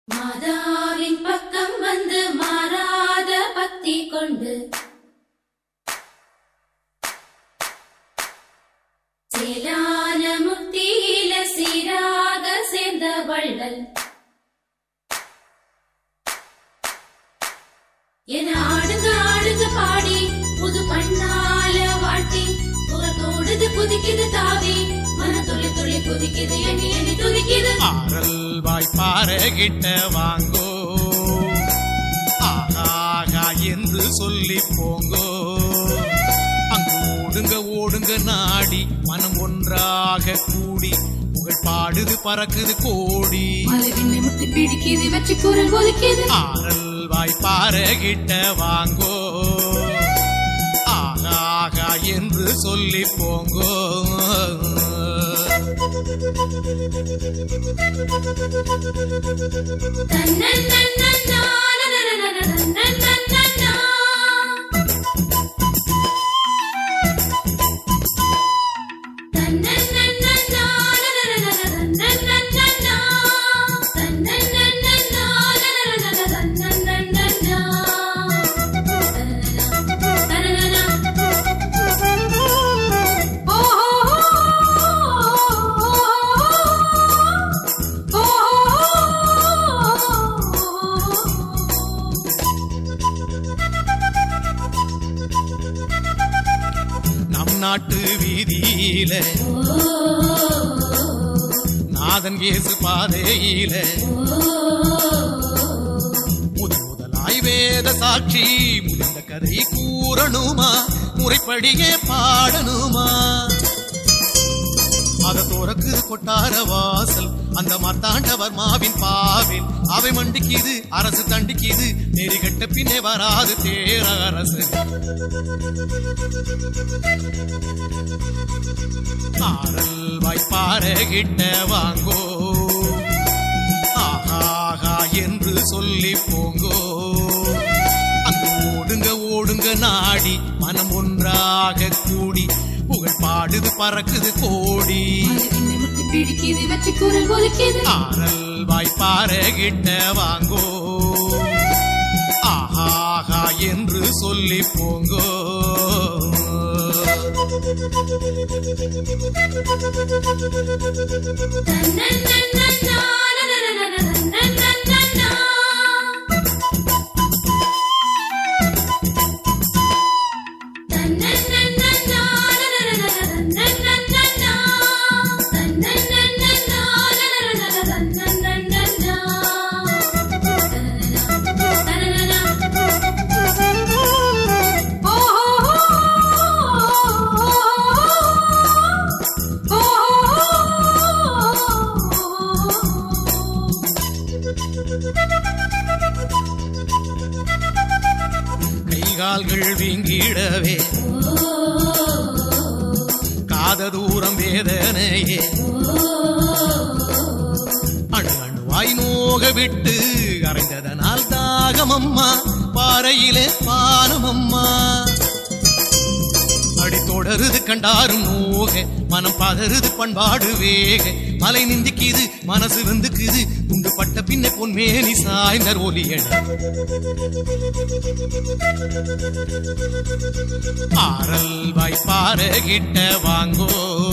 மாதாவின் பக்கம் வந்து மாறாத பக்தி கொண்டு சேலான முக்தியில சீராக சேர்ந்த வள்ளல் என ஆடுங்க ஆடுங்க பாடி புது பண்ணால வாட்டி புகழ் தோடுது குதிக்குது தாவி மன துளி துளி குதிக்குது எண்ணி எண்ணி துதிக்குது ஆரல் வாய்ப்பார கிட்ட வாங்கோ ஆகாகா என்று சொல்லி போங்கோ அங்கு ஓடுங்க ஓடுங்க நாடி மனம் ஒன்றாக கூடி புகழ் பாடுது பறக்குது கோடி மலை விண்ணை முத்தி பிடிக்குது வச்சு குரல் ஒலிக்குது ஆரல் வாய்ப்பார கிட்ட வாங்கோ ஆகாகா என்று சொல்லி போங்கோ தன்னன்னன்னன்னா, நனனனனனனனனனனா. தன்னன்னன்னன்னா, நனனனனனனனனனா. தன்னன்னன்னன்னா, நனனனனனனனனனா. தனனனா, தனனனா. நம் நாட்டு வீதியில நாதன் இயேசு பாதையில முதல் முதலாய் வேத சாட்சி முடிந்த கதை கூறணுமா முறைப்படியே பாடணுமா அத தோறக்கு கொட்டார வாசல் அந்த மார்த்தாண்டவர் மாவின் பாவில் அவை மண்டிக்குது அரசு தண்டிக்குது நெறிகட்ட பின்னே வராது தேர அரசு ஆரல் வாய்ப்பார கிட்ட வாங்கோ ஆஹாஹா என்று சொல்லி போங்கோ அங்கு ஓடுங்க ஓடுங்க நாடி மனம் ஒன்றாக கூடி புகழ் பாடுது பறக்குது கோடி பிடிக்குது வச்சு குரல் ஒலிக்குது ஆரல் வாய்ப்பார கிட்ட வாங்கோ ஆஹாஹா என்று சொல்லி போங்கோ தன்னன்னன்னன்னா, நனனனனனனனனனா. தன்னன்னன்னன்னா, நனனனனனனனனனா. தன்னன்னன்னன்னா, நனனனனனனனனனா. தனனனா, தனனனா. கை கால்கள் வீங்கிடவே காத தூரம் வேதனையே அணு அணுவாய் நோக விட்டு அறைந்ததனால் தாகமம்மா பாறையிலே பானமம்மா அடி தொடருது கண்டாரும் நோக மனம் பதறுது பண்பாடு வேக மலை நிந்திக்குது மனசு வந்துக்குது உண்டு பட்ட பின்ன பொன்மேனி சாய்ந்தர் ஒலியட ஆரல் வாய்ப்பார கிட்ட வாங்கோ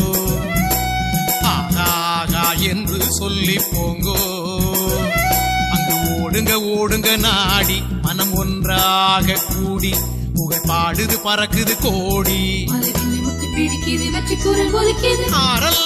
ஆகாகா என்று சொல்லி போங்கோ அங்கு ஓடுங்க ஓடுங்க நாடி மனம் ஒன்றாக கூடி புகழ் பாடுது பறக்குது கோடி பிடிக்குது வச்சு குரல் ஒலிக்குது ஆரல்